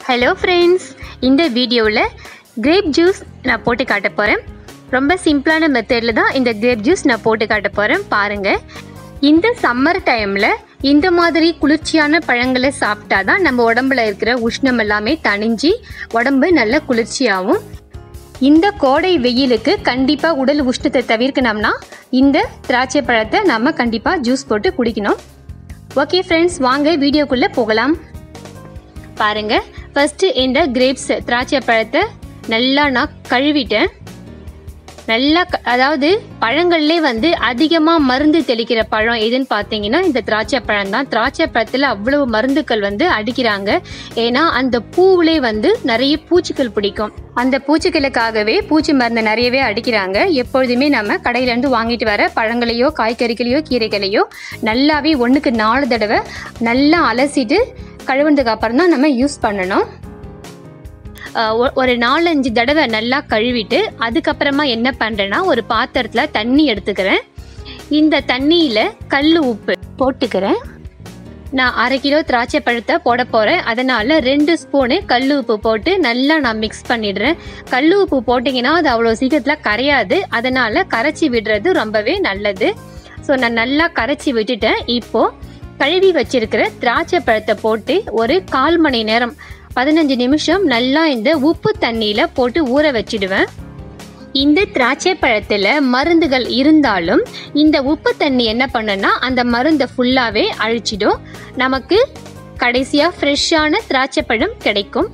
hello friends இந்த வீடியோவில் grape juice நான் போட்டு காட்ட போகிறேன் ரொம்ப சிம்பிளான மெத்தடில் தான் இந்த கிரேப் ஜூஸ் நான் போட்டு காட்ட போகிறேன் பாருங்கள் இந்த சம்மர் டைமில் இந்த மாதிரி குளிர்ச்சியான பழங்களை சாப்பிட்டா தான் நம்ம உடம்புல இருக்கிற உஷ்ணம் எல்லாமே தணிஞ்சு உடம்பு நல்ல குளிர்ச்சியாகும் இந்த கோடை வெயிலுக்கு கண்டிப்பாக உடல் உஷ்ணத்தை தவிர்க்கணும்னா இந்த திராட்சை பழத்தை நம்ம கண்டிப்பாக ஜூஸ் போட்டு குடிக்கணும் ஓகே ஃப்ரெண்ட்ஸ் வாங்க வீடியோக்குள்ளே போகலாம் பாருங்க ஃபர்ஸ்ட் இந்த கிரேப்ஸ் திராட்சை பழத்தை நல்லா நான் கழுவிட்டேன் நல்லா க- அதாவது பழங்கள்லே வந்து அதிகமாக மருந்து தெளிக்கிற பழம் எதுன்னு பார்த்தீங்கன்னா இந்த திராட்சை பழம் தான் திராட்சை பழத்தில் அவ்வளவு மருந்துக்கள் வந்து அடிக்கிறாங்க ஏன்னா அந்த பூவிலே வந்து நிறைய பூச்சிகள் பிடிக்கும் அந்த பூச்சிகளுக்காகவே பூச்சி மருந்து நிறையவே அடிக்கிறாங்க எப்பொழுதுமே நம்ம கடையிலேருந்து வாங்கிட்டு வர பழங்களையோ காய்கறிகளையோ கீரைகளையோ நல்லாவே ஒன்றுக்கு நாலு தடவை நல்லா அலசிட்டு கழுவுனதுக்கு அப்புறம் தான் நம்ம யூஸ் பண்ணணும் அஹ் ஒ- ஒரு நாலஞ்சு தடவை நல்லா கழுவிட்டு அதுக்கப்புறமா என்ன பண்ணுறேன்னா ஒரு பாத்திரத்தில் தண்ணி எடுத்துக்கிறேன் இந்த தண்ணியில் கல் உப்பு போட்டுக்கிறேன் நான் அரை கிலோ திராட்சை பழத்தை போட போகிறேன் அதனால் ரெண்டு ஸ்பூனு கல் உப்பு போட்டு நல்லா நான் மிக்ஸ் பண்ணிடுறேன் கல் உப்பு போட்டிங்கன்னா அது அவ்வளோ சீக்கிரத்தில் கரையாது அதனால் கரைச்சி விடுறது ரொம்பவே நல்லது ஸோ நான் நல்லா கரைச்சி விட்டுட்டேன் இப்போது கழுவி வச்சிருக்கிற திராட்சை பழத்தை போட்டு ஒரு கால் மணி நேரம் பதினஞ்சு நிமிஷம் நல்லா இந்த உப்பு தண்ணியில் போட்டு ஊற வச்சிடுவேன் இந்த திராட்சை பழத்தில் மருந்துகள் இருந்தாலும் இந்த உப்பு தண்ணி என்ன பண்ணுன்னா அந்த மருந்தை ஃபுல்லாகவே அழிச்சிடும் நமக்கு கடைசியாக ஃப்ரெஷ்ஷான திராட்சை பழம் கிடைக்கும்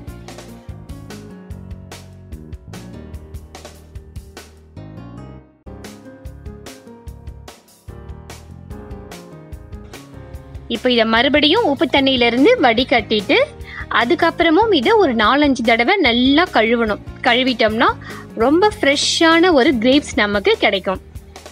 இப்போ இதை மறுபடியும் உப்பு தண்ணியிலேருந்து வடிகட்டிட்டு அதுக்கப்புறமும் இதை ஒரு நாலஞ்சு தடவை நல்லா கழுவணும் கழுவிட்டோம்னா ரொம்ப ஃப்ரெஷ்ஷான ஒரு கிரேப்ஸ் நமக்கு கிடைக்கும்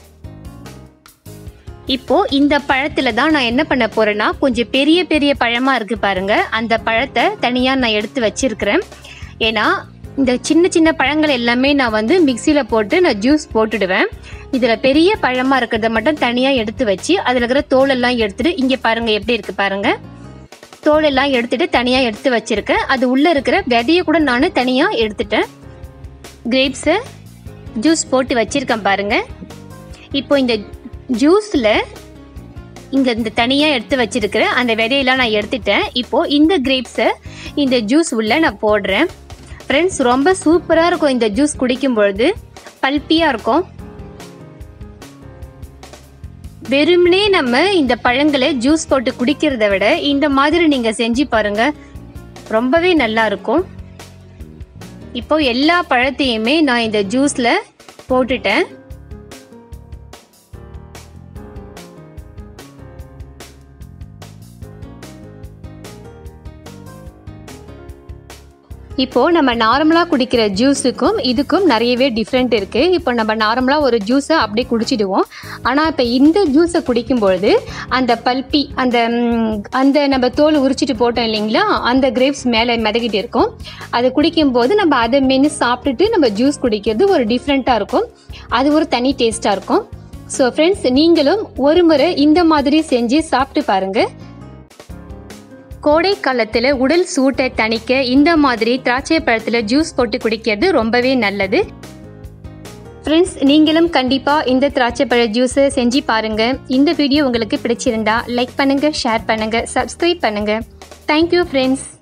இப்போ இந்த பழத்துல தான் நான் என்ன பண்ண போறேன்னா கொஞ்சம் பெரிய பெரிய பழமா இருக்கு பாருங்க அந்த பழத்தை தனியா நான் எடுத்து வச்சிருக்கிறேன் ஏன்னா இந்த சின்ன சின்ன பழங்கள் எல்லாமே நான் வந்து மிக்சியில போட்டு நான் ஜூஸ் போட்டுடுவேன் இதுல பெரிய பழமா இருக்கிறத மட்டும் தனியா எடுத்து வச்சு அதுல இருக்கிற தோல் எல்லாம் எடுத்துட்டு இங்க பாருங்க எப்படி இருக்கு பாருங்க தோல் எல்லாம் எடுத்துட்டு தனியா எடுத்து வச்சிருக்கேன் அது உள்ள இருக்கிற விதைய கூட நான் தனியா எடுத்துட்டேன் கிரேப்ஸை ஜூஸ் போட்டு வச்சிருக்கேன் பாருங்க இப்போ இந்த ஜூஸில் இங்கே இந்த தனியாக எடுத்து வச்சிருக்கிற அந்த விதையெல்லாம் நான் எடுத்துட்டேன் இப்போ இந்த கிரேப்ஸை இந்த ஜூஸ் உள்ள நான் போடுறேன் ஃப்ரெண்ட்ஸ் ரொம்ப சூப்பராக இருக்கும் இந்த ஜூஸ் குடிக்கும் பொழுது பல்பியாக இருக்கும் வெறுமனே நம்ம இந்த பழங்களை ஜூஸ் போட்டு குடிக்கிறத விட இந்த மாதிரி நீங்கள் செஞ்சு பாருங்க ரொம்பவே நல்லா இருக்கும் இப்போ எல்லா பழத்தையுமே நான் இந்த ஜூஸில் போட்டுட்டேன் இப்போ நம்ம நார்மலாக குடிக்கிற ஜூஸுக்கும் இதுக்கும் நிறையவே டிஃப்ரெண்ட் இருக்குது இப்போ நம்ம நார்மலாக ஒரு ஜூஸை அப்படியே குடிச்சிடுவோம் ஆனால் இப்போ இந்த ஜூஸை குடிக்கும்பொழுது அந்த பல்பி அந்த ம், அந்த நம்ம தோல் உரிச்சிட்டு போட்டோம் இல்லைங்களா அந்த கிரேப்ஸ் மேலே மிதக்கிட்டு இருக்கும் அது குடிக்கும்போது நம்ம அதை மென்று சாப்பிட்டுட்டு நம்ம ஜூஸ் குடிக்கிறது ஒரு டிஃப்ரெண்ட்டாக இருக்கும் அது ஒரு தனி டேஸ்ட்டாக இருக்கும் ஸோ ஃப்ரெண்ட்ஸ் நீங்களும் ஒரு முறை இந்த மாதிரி செஞ்சு சாப்பிட்டு பாருங்கள் கோடை காலத்தில் உடல் சூட்டை தணிக்க இந்த மாதிரி திராட்சை பழத்தில் ஜூஸ் போட்டு குடிக்கிறது ரொம்பவே நல்லது ஃப்ரெண்ட்ஸ் நீங்களும் கண்டிப்பாக இந்த திராட்சை பழ ஜூஸை செஞ்சு பாருங்கள் இந்த வீடியோ உங்களுக்கு பிடிச்சிருந்தா லைக் பண்ணுங்கள் ஷேர் பண்ணுங்கள் சப்ஸ்கிரைப் பண்ணுங்கள் தேங்க்யூ ஃப்ரெண்ட்ஸ்